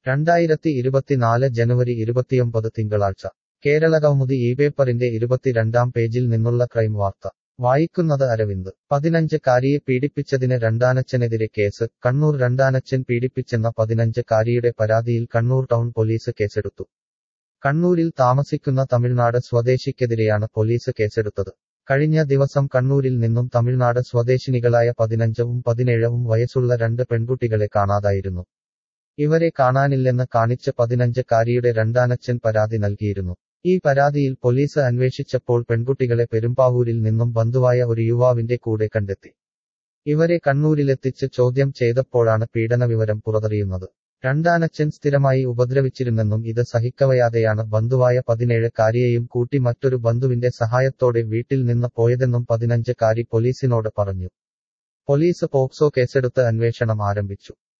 രണ്ടായിരത്തി ഇരുപത്തിനാല് ജനുവരി ഇരുപത്തിയൊമ്പത് തിങ്കളാഴ്ച കേരളകൗമുദി ഈ പേപ്പറിന്റെ ഇരുപത്തിരണ്ടാം പേജിൽ നിന്നുള്ള ക്രൈം വാർത്ത വായിക്കുന്നത് അരവിന്ദ് പതിനഞ്ച് കാരിയെ പീഡിപ്പിച്ചതിന് രണ്ടാനച്ചനെതിരെ കേസ് കണ്ണൂർ രണ്ടാനച്ചൻ പീഡിപ്പിച്ചെന്ന പതിനഞ്ച് കാരിയുടെ പരാതിയിൽ കണ്ണൂർ ടൗൺ പോലീസ് കേസെടുത്തു കണ്ണൂരിൽ താമസിക്കുന്ന തമിഴ്നാട് സ്വദേശിക്കെതിരെയാണ് പോലീസ് കേസെടുത്തത് കഴിഞ്ഞ ദിവസം കണ്ണൂരിൽ നിന്നും തമിഴ്നാട് സ്വദേശിനികളായ പതിനഞ്ചവും പതിനേഴവും വയസ്സുള്ള രണ്ട് പെൺകുട്ടികളെ കാണാതായിരുന്നു ഇവരെ കാണാനില്ലെന്ന് കാണിച്ച് പതിനഞ്ച് കാരിയുടെ രണ്ടാനച്ചൻ പരാതി നൽകിയിരുന്നു ഈ പരാതിയിൽ പോലീസ് അന്വേഷിച്ചപ്പോൾ പെൺകുട്ടികളെ പെരുമ്പാവൂരിൽ നിന്നും ബന്ധുവായ ഒരു യുവാവിന്റെ കൂടെ കണ്ടെത്തി ഇവരെ കണ്ണൂരിലെത്തിച്ച് ചോദ്യം ചെയ്തപ്പോഴാണ് പീഡന വിവരം പുറത്തറിയുന്നത് രണ്ടാനച്ചൻ സ്ഥിരമായി ഉപദ്രവിച്ചിരുന്നെന്നും ഇത് സഹിക്കവയാതെയാണ് ബന്ധുവായ പതിനേഴ് കാരിയെയും കൂട്ടി മറ്റൊരു ബന്ധുവിന്റെ സഹായത്തോടെ വീട്ടിൽ നിന്ന് പോയതെന്നും പതിനഞ്ച് കാരി പോലീസിനോട് പറഞ്ഞു പോലീസ് പോക്സോ കേസെടുത്ത് അന്വേഷണം ആരംഭിച്ചു